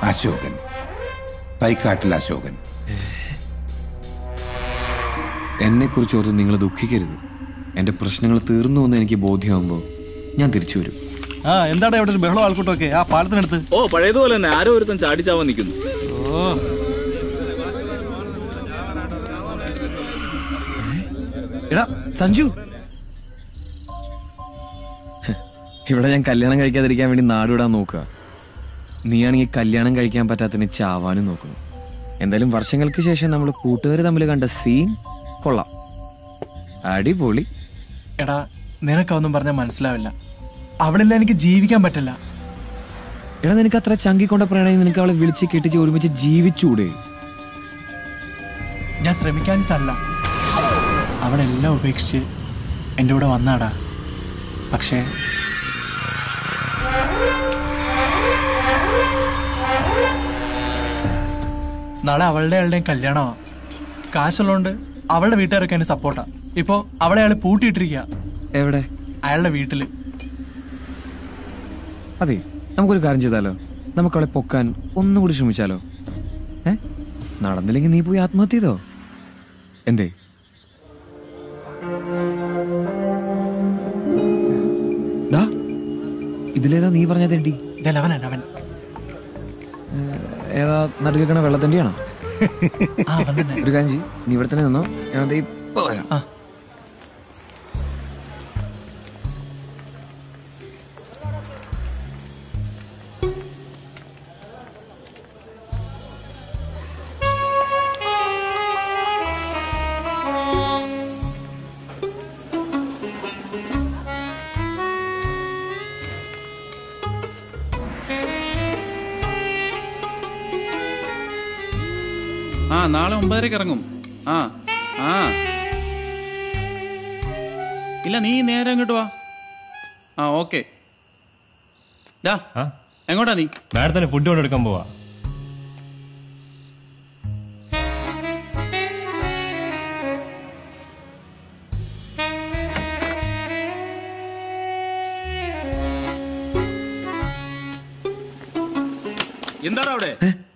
അശോകൻ തൈക്കാട്ടിൽ അശോകൻ എന്നെക്കുറിച്ച് ഓർത്ത് നിങ്ങൾ ദുഃഖിക്കരുത് എൻ്റെ പ്രശ്നങ്ങൾ തീർന്നു എന്ന് എനിക്ക് ബോധ്യമാകുമ്പോൾ ഞാൻ തിരിച്ചു വരും ആ എന്താണ് ഇവിടെ ഒരു ബഹളം ആൾക്കൂട്ടമൊക്കെ ആ പാലത്തിനടുത്ത് ഓ പഴയതുപോലെ തന്നെ ആരോ ഒരുത്തൻ ചാടിച്ചാവാൻ നിൽക്കുന്നു ഓ എടാ സഞ്ജു ഹ്, ഇവിടെ ഞാൻ കല്യാണം കഴിക്കാതിരിക്കാൻ വേണ്ടി നാടുവിടാൻ നോക്കുക നീയാണെങ്കിൽ കല്യാണം കഴിക്കാൻ പറ്റാത്തതിന് ചാവാനും നോക്കുന്നു എന്തായാലും വർഷങ്ങൾക്ക് ശേഷം നമ്മൾ കൂട്ടുകാർ തമ്മിൽ കണ്ട സീൻ കൊള്ളാം അടിപൊളി എടാ നിനക്കൊന്നും പറഞ്ഞാൽ മനസ്സിലാവില്ല അവളില്ല എനിക്ക് ജീവിക്കാൻ പറ്റില്ല എടാ നിനക്ക് അത്ര ചങ്കിക്കൊണ്ട പ്രണയം നിനക്ക് അവളെ വിളിച്ച് കെട്ടിച്ച് ഒരുമിച്ച് ജീവിച്ചൂടെ ഞാൻ ശ്രമിക്കാഞ്ഞിട്ടല്ല അവളെല്ലാം ഉപേക്ഷിച്ച് എൻ്റെ കൂടെ വന്നാടാ പക്ഷേ നാളെ അവളുടെ അയാളുടെയും കല്യാണമാ കാശുള്ളതുകൊണ്ട് അവളുടെ വീട്ടുകാരൊക്കെ എന്നെ സപ്പോർട്ടാ ഇപ്പോ അവളെ അയാൾ പൂട്ടിയിട്ടിരിക്കുക എവിടെ അയാളുടെ വീട്ടില് അതെ നമുക്കൊരു കാര്യം ചെയ്താലോ നമുക്ക് അവളെ പൊക്കാൻ ഒന്നും കൂടി ശ്രമിച്ചാലോ ഏ നടന്നില്ലെങ്കിൽ നീ പോയി ആത്മഹത്യ ചെയ്തോ എന്തേ ഡാ, ഇതിലേതാ നീ പറഞ്ഞ തെണ്ടി ഇതല്ല അവനാണ് അവൻ ഏതാ നടുക്കണ വെള്ളത്തണ്ടിയാണോ ആ അവൻ തന്നെ ഒരു കാര്യം ചെയ്യ്, നീ ഇവിടെ തന്നെ നിന്നോ ഞാൻ ദേ ഇപ്പൊ വരാം ആ. ആ നാളെ ഒമ്പതരക്ക് ഇറങ്ങും ആ ആ ഇല്ല നീ നേരെ അങ്ങോട്ട് വാ ആ ഓക്കെ ഡാ ആ? എങ്ങോട്ടാ നീ മാഡത്തിന് ഫുഡ് കൊണ്ടെടുക്കാൻ പോവാ എന്താണ് അവിടെ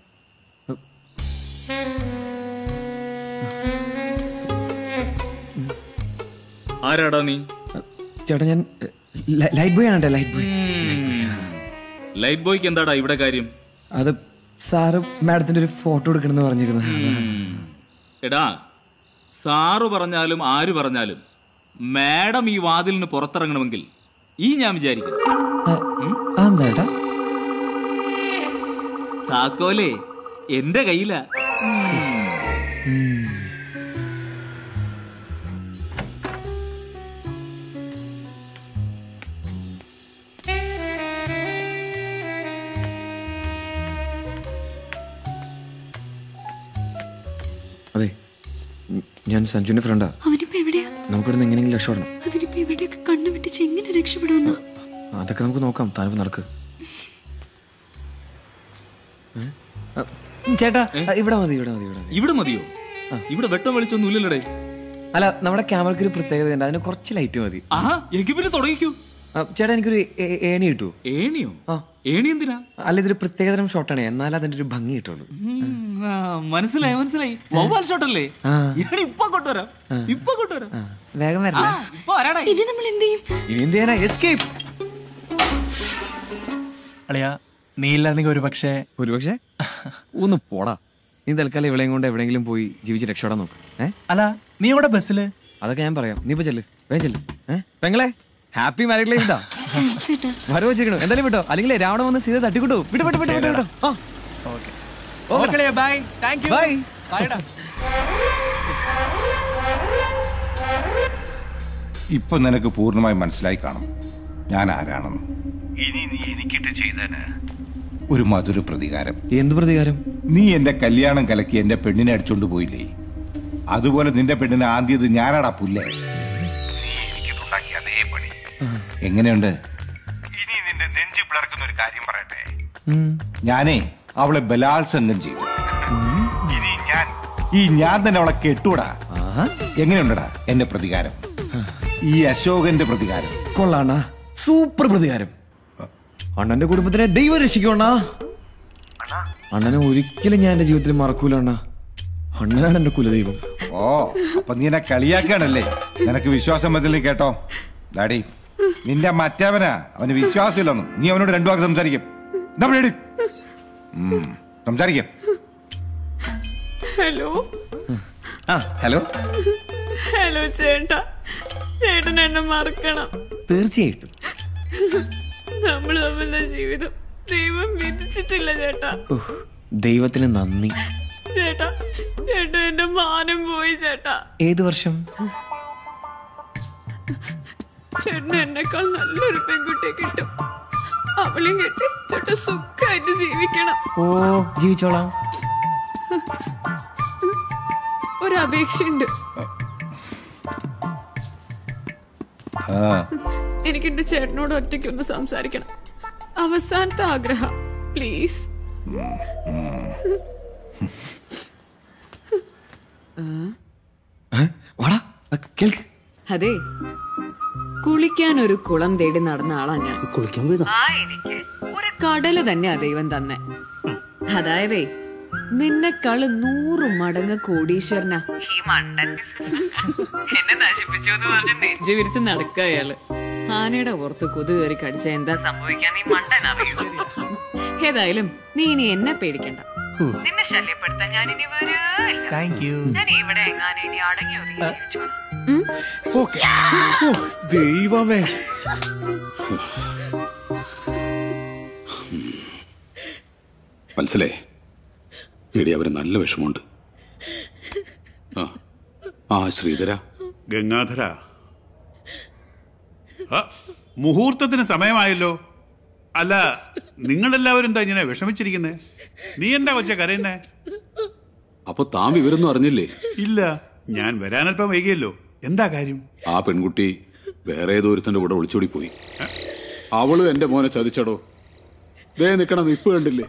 ആരാടാ നീ ചേട്ടാ ഞാൻ ലൈ- ലൈറ്റ് ബോയ് ആണ് കേട്ടോ ലൈറ്റ് ബോയ് ലൈറ്റ് ബോയ്ക്ക് എന്താടാ ഇവിടെ കാര്യം അത് സാറ് മാഡത്തിന്റെ ഒരു ഫോട്ടോ എടുക്കണമെന്ന് പറഞ്ഞിരുന്നു എടാ സാറ് പറഞ്ഞാലും ആര് പറഞ്ഞാലും മാഡം ഈ വാതിലിന് പുറത്തിറങ്ങണമെങ്കിൽ ഈ ഞാൻ വിചാരിക്കുന്നു ആ, എന്താ ഏട്ടാ താക്കോലേ എന്റെ കയ്യിലാ അതെ ഉം, ഞാൻ സഞ്ജുവിന്റെ ഫ്രണ്ടാ അവനിപ്പോ എവിടെയാ നമുക്കിവിടുന്ന് എങ്ങനെയെങ്കിലും രക്ഷപ്പെടണം അതിനിപ്പോ എവിടെയൊക്കെ കണ്ണു വെട്ടിച്ച് എങ്ങനെ രക്ഷപ്പെടുമെന്നോ അതൊക്കെ നമുക്ക് നോക്കാം താനിപ്പോ നടക്ക് ഏ? ആ, ചേട്ടാ ആ, ഇവിടെ മതി ഇവിടെ മതി ഇവിടെ മതി ഇവിടെ മതിയോ ഇവിടെ വെട്ടം വെളിച്ചൊന്നും ഇല്ലല്ലേ അല്ല നമ്മുടെ ക്യാമറയ്ക്ക് ഒരു പ്രത്യേകത ഉണ്ട് അതിന് കുറച്ച് ലൈറ്റ് മതി ആഹാ എങ്കിൽ പിന്നെ തുടങ്ങിക്കൂ ആ, ചേട്ടാ എനിക്കൊരു ഏ- ഏണി കിട്ടൂ ഏണിയോ ആ. ഏണി എന്തിനാ അല്ല ഇതൊരു പ്രത്യേകതരം ഷോട്ടാണ് എന്നാൽ അതിന്റെ ഒരു ഭംഗി കിട്ടുള്ളൂ ഉം, ആ, മനസ്സിലായി മനസ്സിലായി വവ്വാൽ ഷോട്ടല്ലേ ആ. ഏണി ഇപ്പൊ കൊണ്ടുവരാം ഇപ്പൊ കൊണ്ടുവരാം ആ, വേഗം വരണം ആ, ഇപ്പൊ വരാടേ ഇനി നമ്മൾ എന്ത് ചെയ്യും ഇനി എന്ത് ചെയ്യാനാ എസ്കേപ്പ് അളിയാ നീ ഇല്ലായിരുന്നെങ്കിൽ ഒരു പക്ഷേ ഒരുപക്ഷെ ഒന്ന് പോടാ നീ തൽക്കാലം ഇവിടെയും കൊണ്ട് എവിടെയെങ്കിലും പോയി ജീവിച്ച് രക്ഷപ്പെടാൻ നോക്ക് ഏ അല്ല നീ ഇവിടെ ബസ്സില് അതൊക്കെ ഞാൻ പറയാം നീ ഇപ്പൊ ചെല്ല് വേഗം ചെല്ല് ഏ പെങ്ങളെ ഹാപ്പി മാരീഡ് ലൈഫ് ഇട്ടാ താങ്ക്സ് ഏട്ടാ വരവ് വെച്ചിരിക്കണോ എന്തായാലും വിട്ടോ അല്ലെങ്കിൽ രാവണ വന്ന് സീത തട്ടിക്കൊണ്ടു വിട്ടു വിട്ടു വിട്ടു വിട്ടു വിട്ടോ ആ okay okay bye thank you bye ബൈഡാ ഇപ്പൊ നിനക്ക് പൂർണ്ണമായി മനസ്സിലായി കാണും ഞാൻ ആരാണെന്ന് ഇനി നീ എനിക്കിട്ട് ചെയ്തേന് ഒരു മധുര പ്രതികാരം എന്ത് പ്രതികാരം നീ എന്റെ കല്യാണം കലക്കി എന്റെ പെണ്ണിനെ അടിച്ചോണ്ട് പോയില്ലേ അതുപോലെ നിന്റെ പെണ്ണിനെ ആദ്യത് ഞാനാടാ പുല്ലേ നീ എനിക്കിട്ടുണ്ടാക്കിയ അതേ പണി എങ്ങനെയുണ്ട് ഇനി നിന്റെ നെഞ്ചു പിളർക്കുന്ന ഒരു കാര്യം പറയട്ടെ ഉം. ഞാനേ അവളെ ബലാത്സംഗം ചെയ്തു ഇനി ഞാൻ ഈ ഞാൻ തന്നെ അവളെ കെട്ടൂടാ ആഹാ എങ്ങനെയുണ്ടടാ എന്റെ പ്രതികാരം ഈ അശോകന്റെ പ്രതികാരം കൊള്ളാണ്ണ സൂപ്പർ പ്രതികാരം അണ്ണന്റെ കുടുംബത്തിനെ ദൈവം രക്ഷിക്കണ അണ്ണനെ ഒരിക്കലും ഞാൻ എൻ്റെ ജീവിതത്തിൽ മറക്കൂല അണ്ണ അണ്ണനാണ് എൻ്റെ കുലദൈവം ഓ അപ്പൊ നീ എന്നെ കളിയാക്കാണല്ലേ നിനക്ക് വിശ്വാസം വന്നില്ലേ കേട്ടോ ഡാഡി നിന്റെ മറ്റവനാ അവന് വിശ്വാസമില്ലെന്നും നീ അവനോട് രണ്ടു വാക്ക് സംസാരിക്കും എന്താ പരിപാടി? ഉം, സംസാരിക്കും ഹലോ ആ ഹലോ ഹലോ ചേട്ടാ ചേട്ടൻ എന്നെ മറക്കണം തീർച്ചയായിട്ടും നമ്മൾ തമ്മിലുള്ള ജീവിതം ദൈവം വിധിച്ചിട്ടില്ല ചേട്ടാ ഉഹ്, ദൈവത്തിന് നന്ദി ചേട്ടാ ചേട്ടാ എന്റെ മാനം പോയി ചേട്ടാ ഏത് വർഷം ചേട്ടന് എന്നെക്കാൾ നല്ലൊരു പെൺകുട്ടിയെ കിട്ടും അവളും കെട്ടി ചേട്ടൻ സുഖമായിട്ട് ജീവിക്കണം ഓ ജീവിച്ചോളാം ഒരു അപേക്ഷയുണ്ട് ആ എനിക്ക് എന്റെ ചേട്ടനോട് ഒറ്റയ്ക്കൊന്ന് സംസാരിക്കണം അവസാനത്തെ ആഗ്രഹം പ്ലീസ് ഏ? വാടാ ആ, കേൾക്ക് അതെ കുളിക്കാൻ ഒരു കുളം തേടി നടന്ന ആളാ ഞാൻ കുളിക്കാൻ പോയതാ ആ എനിക്ക് ഒരു കടല് തന്നെയാ ദൈവം തന്നെ അതായതേ നിന്നെക്കാള് നൂറ് മടങ്ങ് കോടീശ്വരനാ ഈ മണ്ടൻ എന്നെ നശിപ്പിച്ചു എന്ന് പറഞ്ഞ് നെഞ്ചു വിരിച്ച് നടക്കുക അയാള് ആനയുടെ പുറത്ത് കൊതു കയറി കടിച്ച എന്താ സംഭവിക്കാൻ ഈ മണ്ടൻ അറിയൂ ഏതായാലും നീ ഇനി എന്നെ പേടിക്കണ്ട നിന്നെ ശല്യപ്പെടുത്താൻ ഞാൻ ഇനി വരില്ല താങ്ക് യു ഞാൻ ഇവിടെ എങ്ങാനും ഇനി അടങ്ങി ഒതുങ്ങി ജീവിച്ചോളാം ദൈവമേ മനസ്സിലേ എടി അവര് നല്ല വിഷമമുണ്ട് ആ ആ ശ്രീധര ഗംഗാധര ആ, മുഹൂർത്തത്തിന് സമയമായല്ലോ അല്ല നിങ്ങളെല്ലാവരും എന്താ ഇങ്ങനെ വിഷമിച്ചിരിക്കുന്നേ നീ എന്താ കൊച്ച കരയുന്നേ അപ്പൊ താൻ വിവരൊന്നും അറിഞ്ഞില്ലേ ഇല്ല ഞാൻ വരാനല്പം വൈകിയല്ലോ എന്താ കാര്യം ആ പെൺകുട്ടി വേറെ ഏതോ ഒരുത്തന്റെ കൂടെ ഒളിച്ചോടി പോയി അവളും എന്റെ മോനെ ചതിച്ചടോ ദേ നിക്കണം ഇപ്പൊ കണ്ടില്ലേ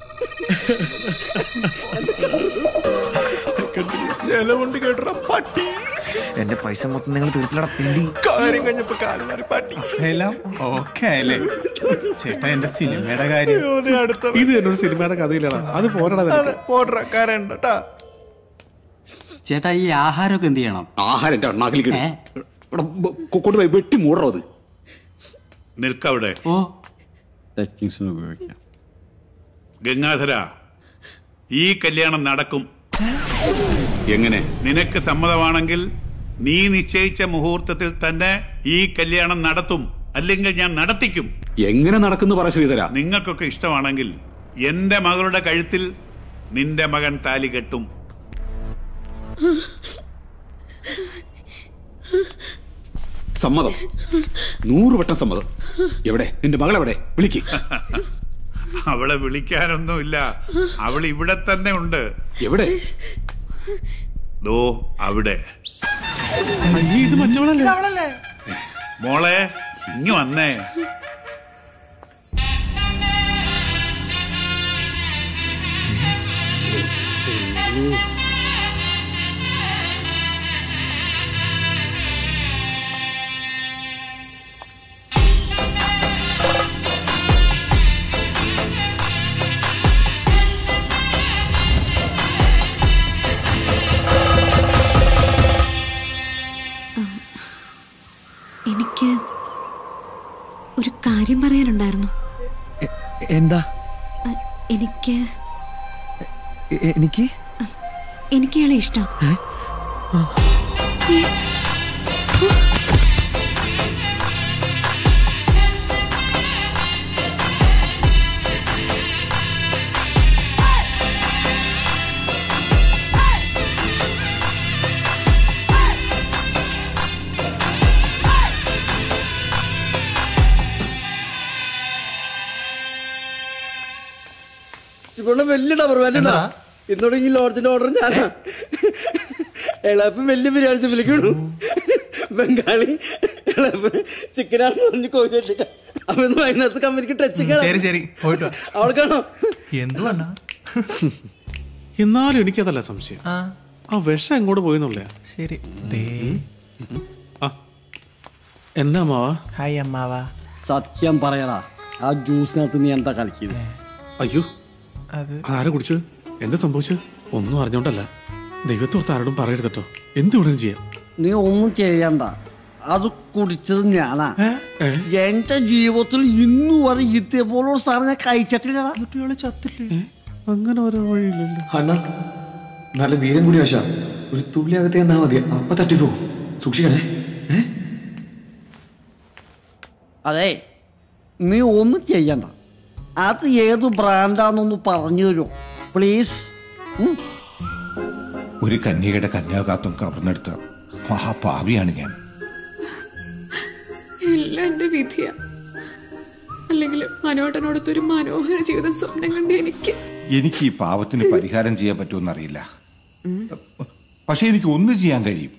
ചെലവുണ്ട് കേട്ടോ പട്ടി എന്റെ പൈസ മൊത്തം നിങ്ങൾ തീർത്തിലട തിണ്ടി കാര്യം കഴിഞ്ഞപ്പോ കാലം മാറി പട്ടി എല്ലാം ഓക്കെ ആയല്ലേ ചേട്ടാ എന്റെ സിനിമയുടെ കാര്യം അടുത്ത ഇത് എന്നൊരു സിനിമയുടെ കഥയിലാണ് അത് പോരടാ നിനക്ക്. പോട്ര കാരണ്ട ട്ടാ ചേട്ടാ ഈ ആഹാരമൊക്കെ എന്ത് ചെയ്യണം ആഹാരം എന്റെ അണ്ണാക്കിൽ കൊണ്ടുപോയി വെട്ടി മൂടറോ അത് നിൽക്കവിടെ ഓ ടെക്നിക്സിന് ഉപയോഗിക്കാം ഗംഗാധര ഈ കല്യാണം നടക്കും എങ്ങനെ നിനക്ക് സമ്മതമാണെങ്കിൽ നീ നിശ്ചയിച്ച മുഹൂർത്തത്തിൽ തന്നെ ഈ കല്യാണം നടത്തും അല്ലെങ്കിൽ ഞാൻ നടത്തിക്കും എങ്ങനെ നടക്കുന്നു പറ ശ്രീധര നിങ്ങൾക്കൊക്കെ ഇഷ്ടമാണെങ്കിൽ എന്റെ മകളുടെ കഴുത്തിൽ നിന്റെ മകൻ താലി കെട്ടും സമ്മതം നൂറ് വട്ടം സമ്മതം എവിടെ നിന്റെ മകൾ എവിടെ വിളിക്ക് അവളെ വിളിക്കാനൊന്നുമില്ല അവൾ ഇവിടെ തന്നെ ഉണ്ട് എവിടെ ദോ അവിടെ അയ്യേ, ഇത് മറ്റവളല്ലേ അവളല്ലേ മോളെ ഇങ്ങ് വന്നേ എനിക്ക് ഒരു കാര്യം പറയാനുണ്ടായിരുന്നു എ- എന്താ അ, എനിക്ക് എ- എനിക്ക് എനിക്ക് ഇയാളെ ഇഷ്ടം ഏ, ഇവിടെ വലിയ ഡബർ വേണ്ട ഇന്നോട് ഈ ലോഡ്ജിന്റെ ഓർഡർ ഞാനാ എളാപ്പൻ വലിയ ബിരിയാണി വിളിക്കണു ബംഗാളി എളാപ്പൻ ചിക്കനാണെന്ന് പറഞ്ഞ് കോഴി വെച്ചേക്ക അപ്പൊ ഇന്ന് വൈകുന്നേരത്ത് കമ്പനിക്ക് ടച്ച് ശരി ശരി പോയിട്ട് വാ. അവൾക്കാണോ എന്തു വേണ്ട എന്നാലും എനിക്കതല്ല സംശയം ആ ആ വിഷം എങ്ങോട്ട് പോയെന്നുള്ളയാ ശരി ദേ ആ എന്നാ മാവാ ഹായ് അമ്മാവാ സത്യം പറയടാ ആ ജ്യൂസിനകത്ത് നീ എന്താ കളിക്കുന്നത് അയ്യോ അത് ആരെ കുടിച്ചത് എന്താ സംഭവിച്ചത് ഒന്നും അറിഞ്ഞോണ്ടല്ല ദൈവത്തോർത്ത് ആരോടും പറയരുത് കേട്ടോ എന്ത് ഉടനെ ചെയ്യാം നീ ഒന്നും ചെയ്യണ്ട അത് കുടിച്ചത് ഞാനാ എന്റെ ജീവിതത്തിൽ ഇന്നു വരെ ഇതേപോലുള്ള സാധനം ഞാൻ കഴിച്ചിട്ടില്ല ചത്തില്ലേ അങ്ങനെ ഓരോ വഴിയില്ലല്ലോ അണ്ണ നല്ല വീരം കൂടി വശ ഒരു തുള്ളി അകത്തെ എന്നാ മതി അപ്പൊ തട്ടിപ്പോവും സൂക്ഷിക്കണേ അതെ നീ ഒന്നും ചെയ്യണ്ട അത് ഏത് ബ്രാൻഡാണെന്നൊന്ന് പറഞ്ഞു തരുമോ പ്ലീസ് ഒരു കന്യകയുടെ കന്യാകാത്വം കവർന്നെടുത്ത മഹാപാപിയാണ് ഞാൻ എല്ലാം എന്റെ വിധിയാ അല്ലെങ്കിൽ മനോട്ടനോടത്തൊരു മനോഹര ജീവിതം സ്വപ്നം കണ്ട് എനിക്ക് എനിക്ക് ഈ പാവത്തിന് പരിഹാരം ചെയ്യാൻ പറ്റുമെന്ന് അറിയില്ല പക്ഷെ എനിക്ക് ഒന്ന് ചെയ്യാൻ കഴിയും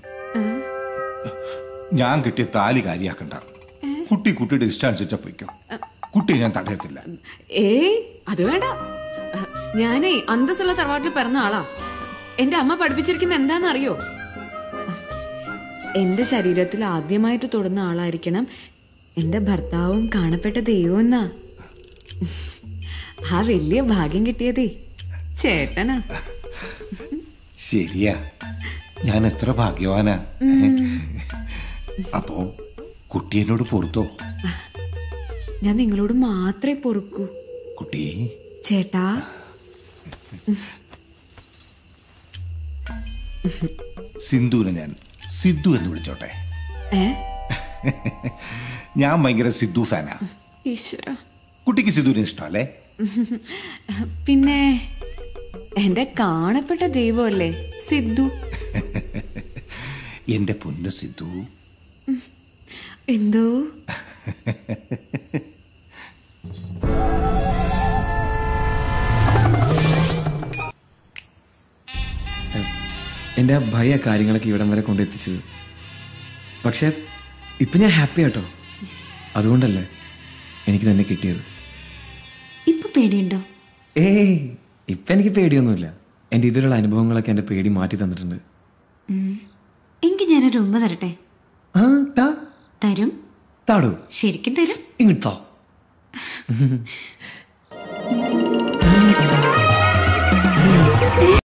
ഞാൻ കിട്ടിയ താലി കാര്യാക്കണ്ട കുട്ടി കുട്ടിയുടെ ഇഷ്ടം അനുസരിച്ച പൊയ്ക്കോ കുട്ടിയെ ഞാൻ തടയത്തില്ല ഏയ് അത് വേണ്ട ഞാനേ അന്തസ്സുള്ള തറവാട്ടിൽ പിറന്ന ആളാ എന്റെ അമ്മ പഠിപ്പിച്ചിരിക്കുന്ന എന്താന്ന് അറിയോ എന്റെ ശരീരത്തിൽ ആദ്യമായിട്ട് തൊടുന്ന ആളായിരിക്കണം എന്റെ ഭർത്താവും കാണപ്പെട്ട ദൈവം എന്നാ ആ വലിയ ഭാഗ്യം കിട്ടിയതേ ചേട്ടനാ ശരിയാ ഞാൻ എത്ര ഭാഗ്യവാനാ അപ്പോ കുട്ടി എന്നോട് പൊറുത്തോ ഞാൻ നിങ്ങളോട് മാത്രമേ പൊറുക്കൂ കുട്ടി ചേട്ടാ സിന്ധുവിനെ ഞാൻ സിദ്ധു എന്ന് വിളിച്ചോട്ടെ ഏ ഞാൻ ഭയങ്കര സിദ്ധു ഫാനാ ഈശ്വര കുട്ടിക്ക് സിദ്ധുവിനെ ഇഷ്ടമല്ലേ പിന്നെ എന്റെ കാണപ്പെട്ട ദൈവമല്ലേ സിദ്ധു എന്റെ പൊന്നു സിദ്ധു എന്തോ എൻ്റെ ആ ഭയ കാര്യങ്ങളൊക്കെ ഇവിടം വരെ കൊണ്ടെത്തിച്ചത് പക്ഷെ ഇപ്പൊ ഞാൻ ഹാപ്പി ആട്ടോ അതുകൊണ്ടല്ലേ എനിക്ക് തന്നെ കിട്ടിയത് ഇപ്പൊ പേടിയുണ്ടോ ഏയ് ഇപ്പൊ എനിക്ക് പേടിയൊന്നുമില്ല എൻ്റെ ഇതിലുള്ള അനുഭവങ്ങളൊക്കെ എൻ്റെ പേടി മാറ്റി തന്നിട്ടുണ്ട് ഉം. എങ്കിൽ ഞാനൊരു ഉമ്മ തരട്ടെ ആ താ തരും താടോ ശരിക്കും തരും ഇങ്ങോട്ട് താ